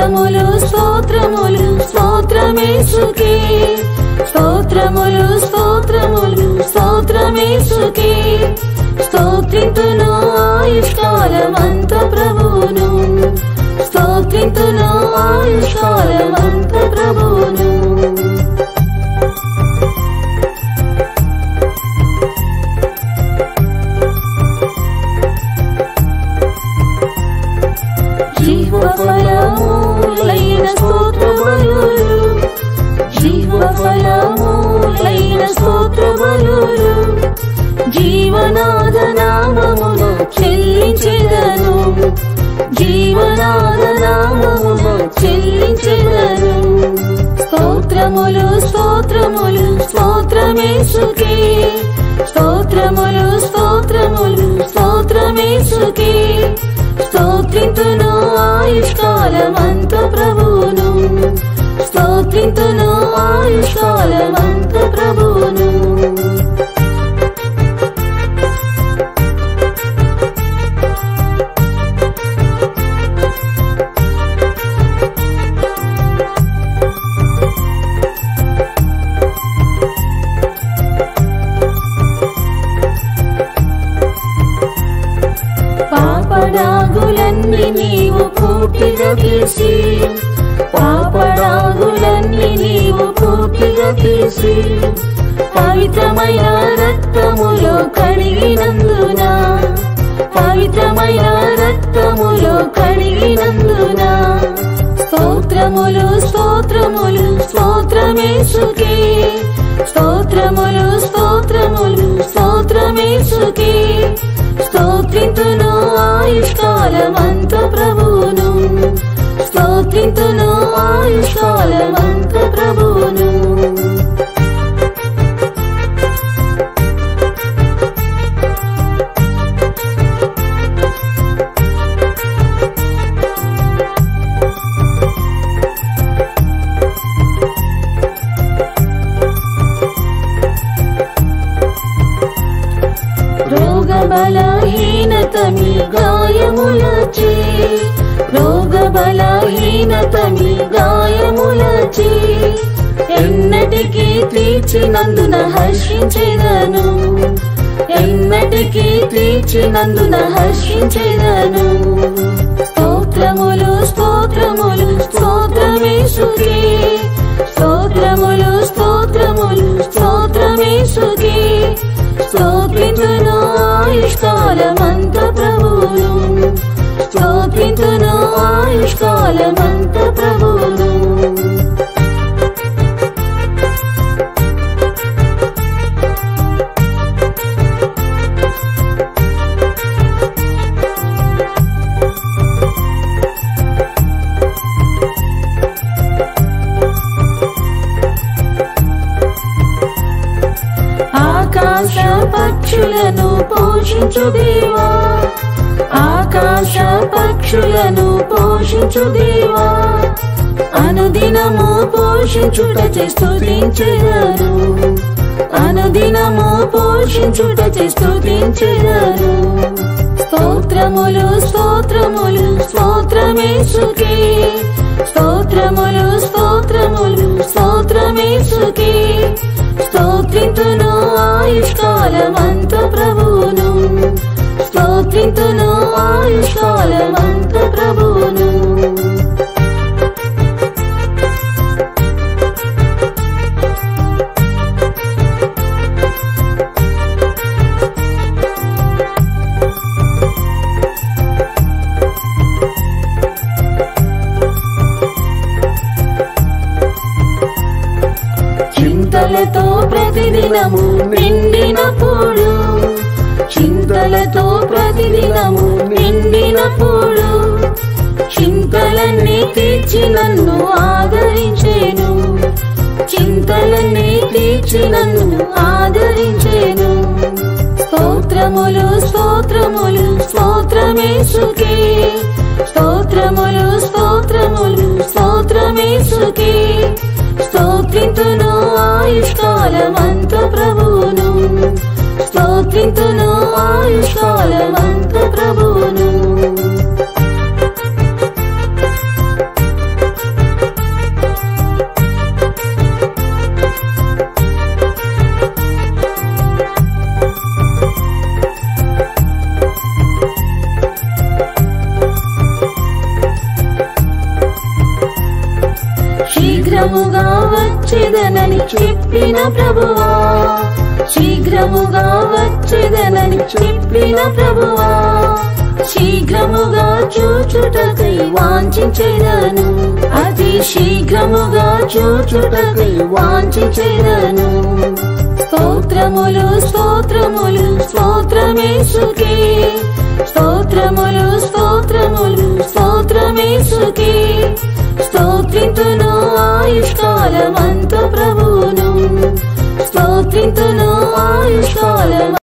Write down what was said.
స్తోత్రములు స్తోత్రములు స్తోత్రమేసుకే స్తోత్రములు స్తోత్రములు స్తోత్రమేసుకే స్తోత్రింతును ఆయుష్కాలమంత ప్రభువును స్తోత్రింతును ఆయుష్కాలమంత ప్రభువును జీవఫలములైన స్తోత్రములు జీవఫలములైన స్తోత్రములు జీవనాద నామమును చెల్లించెదను జీవనాద నామమును చెల్లించెదను స్తోత్రములు స్తోత్రములు స్తోత్రమేసుకే స్తోత్రములు స్తోత్రములు స్తోత్రమేసుకే స్తోత్రింతును ఆయుష్కాలమంత ప్రభువును స్తోత్రింతును ఆయుష్కాలమంత ప్రభువును పాపడాగులన్నీ నీవు పూర్తిగా తీసి పాపడాగులన్నీ నీవు పూర్తిగా తీసి పవిత్రమైన రక్తములో కడిగినందున పవిత్రమైన రక్తములో కడిగినందున స్తోత్రములు స్తోత్రములు స్తోత్రమేసుకే స్తోత్రములు స్తోత్రములు స్తోత్రమేసుకే స్తోత్రింతును ఆయుష్కాలమంత ప్రభువును స్తోత్రింతును ఆయుష్కాలమంత ప్రభువును రోగ బలహీనత మీ గాయములచే రోగ బలహీనత మీ గాయములచే ఎన్నటికీ తీర్చినందున హర్షించేదను ఎన్నటికీ తీర్చినందున హర్షించేదను స్తోత్రములు స్తోత్రములు స్తోత్రమేసుకే స్తోత్రములు స్తోత్రములు స్తోత్రమేసుకే స్తోత్రింతును ఆయుష్కాలమంత ప్రభువును స్తోత్రింతును ఆయుష్కాలమంత ప్రభువును ఆకాశ పక్షులను పోషించు దేవా ఆకాశ పక్షులను పోషించు దేవా అనుదినము పోషించుట స్తుతించెదరు అనుదినము పోషించుట స్తుతించెదరు స్తోత్రములు స్తోత్రములు స్తోత్రమేసుకే స్తోత్రములు స్తోత్రములు స్తోత్రమేసుకే స్తోత్రింతును ఆయుష్కాలమంత ప్రభువును స్తోత్రింతును ఆయుష్కాలమంత ప్రభువును చింతలతో ప్రతిదినము నిండినప్పుడు చింతలతో ప్రతిదినము నిండినప్పుడు చింతలన్నీ తీర్చి నన్ను ఆదరించేను చింతలన్నీ తీర్చి నన్ను ఆదరించేను స్తోత్రములు స్తోత్రములు స్తోత్రమేసుకే స్తోత్రములు స్తోత్రములు స్తోత్రమేసుకే స్తోత్రింతును ఆయుష్కాలమంత ప్రభువును స్తోత్రింతును ఆయుష్కాలమంత ప్రభువును శీఘ్రముగా వచ్చేదనని చెప్పిన ప్రభువా శీఘ్రముగా వచ్చేదనని చెప్పిన ప్రభువా శీఘ్రముగా చూచుటకై వాంఛించేదను అతి శీఘ్రముగా చూచుటకై వాంఛించేదను స్తోత్రములు స్తోత్రములు స్తోత్రమేసుకే స్తోత్రములు స్తోత్రములు స్తోత్రమేసుకే స్తోత్రితును ఆయుష్కాలమంత ప్రభువును స్తోత్రితును ఆయుష్కాలం